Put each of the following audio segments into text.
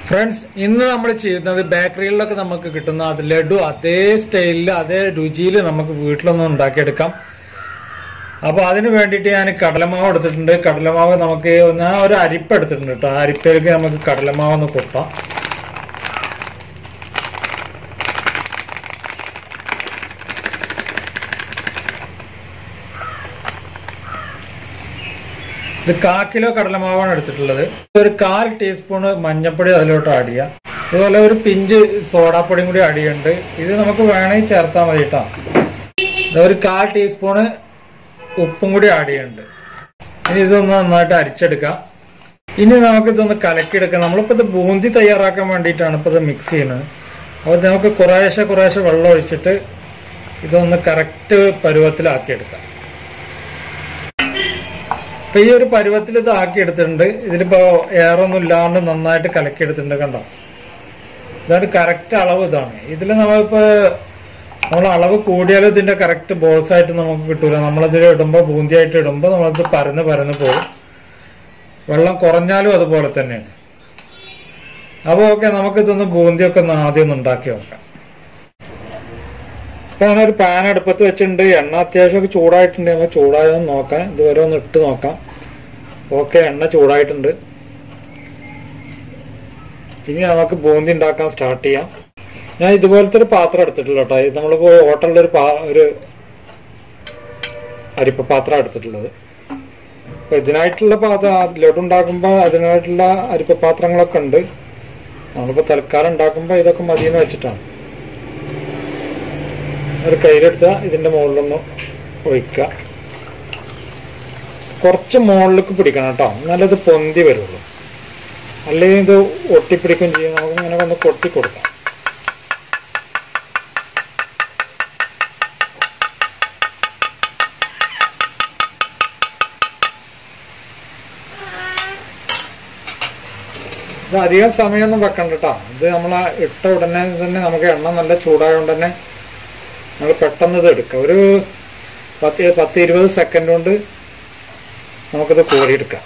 friends ഇന്ന് നമ്മൾ ചെയ്യുന്നത് ബേക്കറികളിലൊക്കെ നമുക്ക് കിട്ടുന്ന അത് ലഡു അതേ സ്റ്റൈലിൽ അതേ രുചിയിൽ നമുക്ക് വീട്ടിലൊന്നും ഉണ്ടാക്കിയെടുക്കാം അപ്പോൾ അതിന് വേണ്ടിയിട്ട് ഞാൻ കടലമാവ് എടുത്തിട്ടുണ്ട് കടലമാവ് നമുക്ക് ഞാൻ ഒരു അരിപ്പ എടുത്തിട്ടുണ്ട് കേട്ടോ ആ അരിപ്പയിലേക്ക് നമുക്ക് കടലമാവ് ഒന്ന് കൊട്ടാം ഇത് കാ കിലോ കടലമാവാണ് എടുത്തിട്ടുള്ളത് ഒരു കാൽ ടീസ്പൂണ് മഞ്ഞൾപ്പൊടി അതിലോട്ട് ആഡ് ചെയ്യാം അതുപോലെ ഒരു പിഞ്ച് സോഡാപ്പൊടിയും കൂടി ആഡ് ചെയ്യുന്നുണ്ട് ഇത് നമുക്ക് വേണമെങ്കിൽ ചേർത്താൽ മതി കേട്ടോ ഇത് ഒരു കാൽ ടീസ്പൂണ് ഉപ്പും കൂടി ആഡ് ചെയ്യുന്നുണ്ട് ഇനി ഇതൊന്ന് നന്നായിട്ട് അരിച്ചെടുക്കാം ഇനി നമുക്ക് ഇതൊന്ന് കലക്കിയെടുക്കാം നമ്മളിപ്പോൾ ഇത് ബൂന്തി തയ്യാറാക്കാൻ വേണ്ടിയിട്ടാണ് ഇപ്പോൾ ഇത് മിക്സ് ചെയ്യുന്നത് അപ്പോൾ നമുക്ക് കുറേശ്ശെ കുറേശ്ശെ വെള്ളം ഒഴിച്ചിട്ട് ഇതൊന്ന് കറക്റ്റ് പരുവത്തിലാക്കിയെടുക്കാം അപ്പൊ ഈ ഒരു പരുവത്തിൽ ഇത് ആക്കി എടുത്തിട്ടുണ്ട് ഇതിലിപ്പോ എയറൊന്നും ഇല്ലാണ്ട് നന്നായിട്ട് കലക്കി എടുത്തിട്ടുണ്ട് കണ്ടോ ഇതാണ് കറക്റ്റ് അളവ് ഇതാണ് ഇതിൽ നമ്മളിപ്പോ നമ്മൾ അളവ് കൂടിയാലും ഇതിന്റെ കറക്റ്റ് ബോൾസ് ആയിട്ട് നമുക്ക് കിട്ടൂല നമ്മളതിൽ ഇടുമ്പോൾ ബൂന്തിയായിട്ട് ഇടുമ്പോൾ നമ്മളത് പരന്ന് പരന്ന് പോകും വെള്ളം കുറഞ്ഞാലും അതുപോലെ തന്നെയാണ് അപ്പോൾ ഓക്കെ നമുക്കിതൊന്ന് ബൂന്തിയൊക്കെ ഒന്ന് ആദ്യം ഒന്ന് ഉണ്ടാക്കി നോക്കാം ഇപ്പൊ ഞാനൊരു പാൻ അടുപ്പത്ത് വെച്ചിട്ടുണ്ട് എണ്ണ അത്യാവശ്യമൊക്കെ ചൂടായിട്ടുണ്ട് നമുക്ക് ചൂടായെന്ന് നോക്കാം ഇതുവരെ ഒന്ന് ഇട്ട് നോക്കാം ഓക്കെ എണ്ണ ചൂടായിട്ടുണ്ട് ഇനി നമുക്ക് ബൂന്തി ഉണ്ടാക്കാൻ സ്റ്റാർട്ട് ചെയ്യാം ഞാൻ ഇതുപോലത്തെ ഒരു പാത്രം എടുത്തിട്ടുള്ള കേട്ടോ ഇത് നമ്മളിപ്പോ ഹോട്ടലിൽ ഒരു പാ ഒരു അരിപ്പ പാത്രം എടുത്തിട്ടുള്ളത് അപ്പൊ ഇതിനായിട്ടുള്ള പാത്രം ലഡു ഉണ്ടാക്കുമ്പോൾ അതിനായിട്ടുള്ള അരിപ്പ പാത്രങ്ങളൊക്കെ ഉണ്ട് നമ്മളിപ്പോ തൽക്കാലം ഉണ്ടാക്കുമ്പോൾ ഇതൊക്കെ മതിയെന്ന് വെച്ചിട്ടാണ് ഒരു കയ്യിലെടുത്ത ഇതിന്റെ മുകളിലൊന്ന് ഒഴിക്കുക കുറച്ച് മുകളിലേക്ക് പിടിക്കണം കേട്ടോ എന്നാലേ ഇത് പൊന്തി വരുള്ളൂ അല്ലെങ്കിൽ ഇത് ഒട്ടിപ്പിടിക്കുകയും ചെയ്യും നമുക്ക് ഇങ്ങനെ ഒന്ന് കൊട്ടി കൊടുക്കാം ഇത് അധികം സമയമൊന്നും വെക്കണ്ട കേട്ടോ ഇത് നമ്മൾ ഇട്ട ഉടനെ തന്നെ നമുക്ക് എണ്ണ നല്ല ചൂടായതുകൊണ്ട് തന്നെ നമ്മൾ പെട്ടെന്ന് ഇത് എടുക്കാം ഒരു പത്ത് പത്ത് ഇരുപത് സെക്കൻഡ് കൊണ്ട് നമുക്കിത് കോരിയെടുക്കാം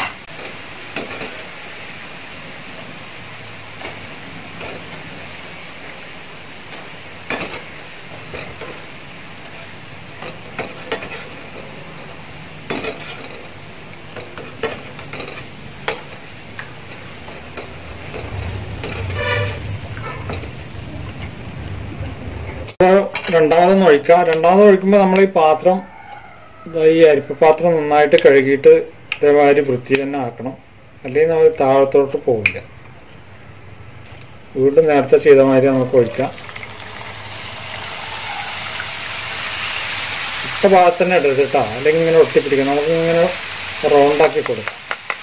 രണ്ടാമതൊന്ന് ഒഴിക്കാം രണ്ടാമത് ഒഴിക്കുമ്പോൾ നമ്മൾ ഈ പാത്രം ദാ ഈ അരിപ്പ പാത്രം നന്നായിട്ട് കഴുകിയിട്ട് ഇതേമാതിരി വൃത്തി തന്നെ ആക്കണം അല്ലെങ്കിൽ നമ്മൾ താഴത്തോട്ട് പോവില്ല വീണ്ടും നേരത്തെ ചെയ്ത മാതിരി നമുക്ക് ഒഴിക്കാം ഇഷ്ട ഭാഗത്ത് തന്നെ ഇടരുത് കേട്ടോ അല്ലെങ്കിൽ ഇങ്ങനെ ഒട്ടിപ്പിടിക്കണം നമുക്ക് ഇങ്ങനെ റൗണ്ടാക്കി കൊടുക്കാം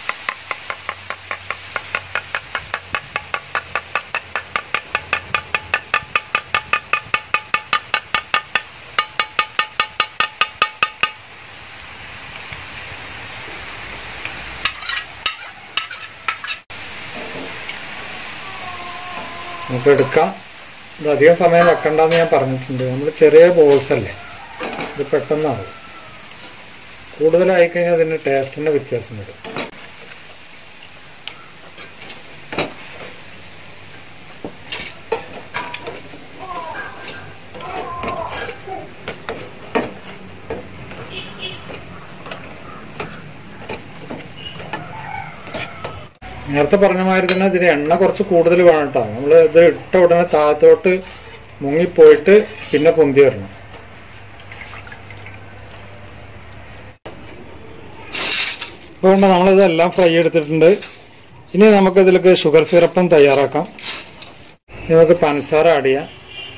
നമുക്ക് എടുക്കാം ഇത് അധികം സമയം വെക്കണ്ടെന്ന് ഞാൻ പറഞ്ഞിട്ടുണ്ട് നമ്മൾ ചെറിയ ബോൾസ് അല്ലേ ഇത് പെട്ടെന്നാവും കൂടുതലായി കഴിഞ്ഞാൽ അതിന് ടേസ്റ്റിൻ്റെ വ്യത്യാസം വരും നേരത്തെ പറഞ്ഞ മാതിരി തന്നെ ഇതിന് എണ്ണ കുറച്ച് കൂടുതൽ വേണം കേട്ടോ നമ്മൾ ഇത് ഇട്ട ഉടനെ താഴത്തോട്ട് മുങ്ങിപ്പോയിട്ട് പിന്നെ പൊന്തി വരണം അതുകൊണ്ട് നമ്മളിതെല്ലാം ഫ്രൈ എടുത്തിട്ടുണ്ട് ഇനി നമുക്ക് ഇതിലേക്ക് ഷുഗർ സിറപ്പും തയ്യാറാക്കാം ഇനി നമുക്ക് പഞ്ചസാര ആഡ് ചെയ്യാം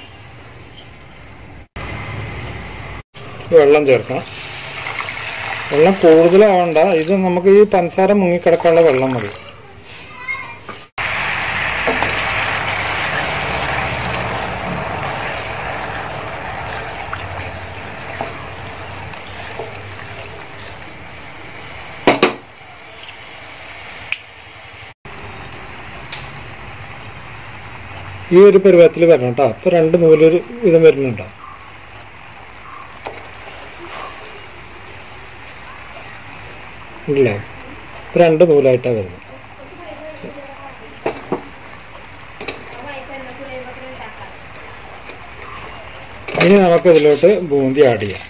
വെള്ളം ചേർക്കാം വെള്ളം കൂടുതലാവണ്ട ഇത് നമുക്ക് ഈ പഞ്ചസാര മുങ്ങിക്കിടക്കാനുള്ള വെള്ളം മതി ഈ ഒരു പരുവത്തിൽ വരണം കേട്ടോ അപ്പൊ രണ്ട് നൂലൊരു വിധം വരുന്നുണ്ടോ ഇല്ലേ ഇപ്പൊ രണ്ട് നൂലായിട്ടാണ് വരുന്നത് ഇനി നമുക്ക് ഇതിലോട്ട് ബൂന്തി ആഡ് ചെയ്യാം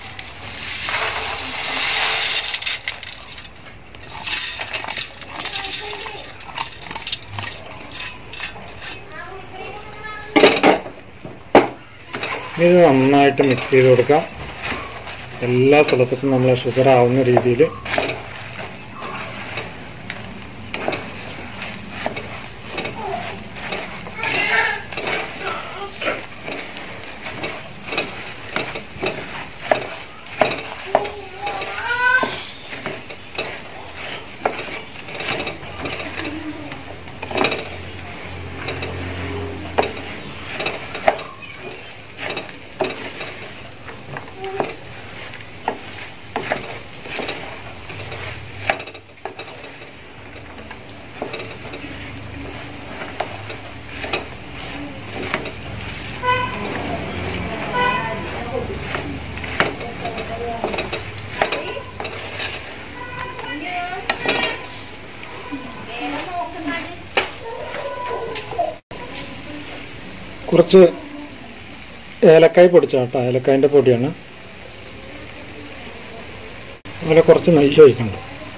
ഇത് നന്നായിട്ട് മിക്സ് ചെയ്ത് കൊടുക്കാം എല്ലാ സ്ഥലത്തും നമ്മൾ ഷുഗർ ആവുന്ന രീതിയിൽ കുറച്ച് ഏലക്കായ് പൊടിച്ചാട്ടോ ഏലക്കായൻ്റെ പൊടിയാണ് അതുപോലെ കുറച്ച് നെയ്യ് ഒഴിക്കണ്ട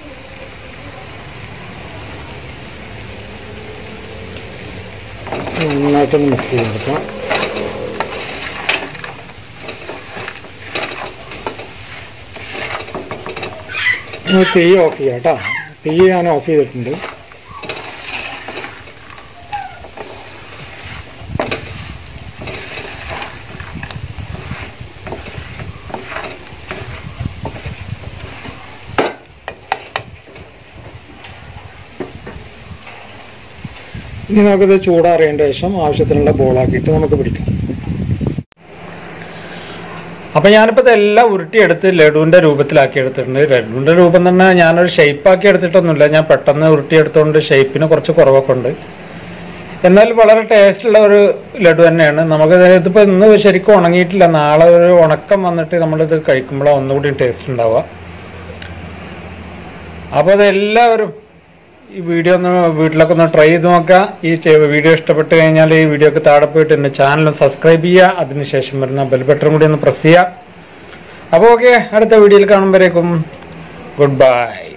നന്നായിട്ടൊന്ന് മിക്സ് ചെയ്ത് കൊടുക്കാം ഇനി തീ ഓഫ് ചെയ്യാം കേട്ടോ തീ ഞാൻ ഓഫ് ചെയ്തിട്ടുണ്ട് ഇനി നമുക്കിത് ചൂടാറിയതിന് ശേഷം ആവശ്യത്തിനുള്ള ബോളാക്കിയിട്ട് നമുക്ക് പിടിക്കാം അപ്പൊ ഞാനിപ്പോ ഇതെല്ലാം ഉരുട്ടിയെടുത്ത് ലഡുവിന്റെ രൂപത്തിലാക്കി എടുത്തിട്ടുണ്ട് ലഡുവിന്റെ രൂപം തന്നെ ഞാനൊരു ഷേപ്പാക്കി എടുത്തിട്ടൊന്നുമില്ല ഞാൻ പെട്ടെന്ന് ഉരുട്ടിയെടുത്തോണ്ട് ഷേപ്പിന് കുറച്ച് കുറവൊക്കെ ഉണ്ട് എന്നാൽ വളരെ ടേസ്റ്റ് ഉള്ള ഒരു ലഡു തന്നെയാണ് നമുക്ക് ഇതിപ്പോ ഇന്ന് ശരിക്കും ഉണങ്ങിയിട്ടില്ല നാളെ ഒരു ഉണക്കം വന്നിട്ട് നമ്മളിത് കഴിക്കുമ്പോഴാണ് ഒന്നുകൂടി ടേസ്റ്റ് ഉണ്ടാവുക അപ്പോൾ അതെല്ലാവരും ഈ വീഡിയോ ഒന്ന് വീട്ടിലൊക്കെ ഒന്ന് ട്രൈ ചെയ്ത് നോക്കാം ഈ ചെ- വീഡിയോ ഇഷ്ടപ്പെട്ട് കഴിഞ്ഞാൽ ഈ വീഡിയോക്ക് താഴെ പോയിട്ട് എൻ്റെ ചാനൽ സബ്സ്ക്രൈബ് ചെയ്യുക അതിനുശേഷം വരുന്ന ബെൽ ബട്ടൺ കൂടി ഒന്ന് പ്രസ് ചെയ്യുക അപ്പോൾ ഓക്കെ അടുത്ത വീഡിയോയിൽ കാണുമ്പോഴേക്കും ഗുഡ് ബൈ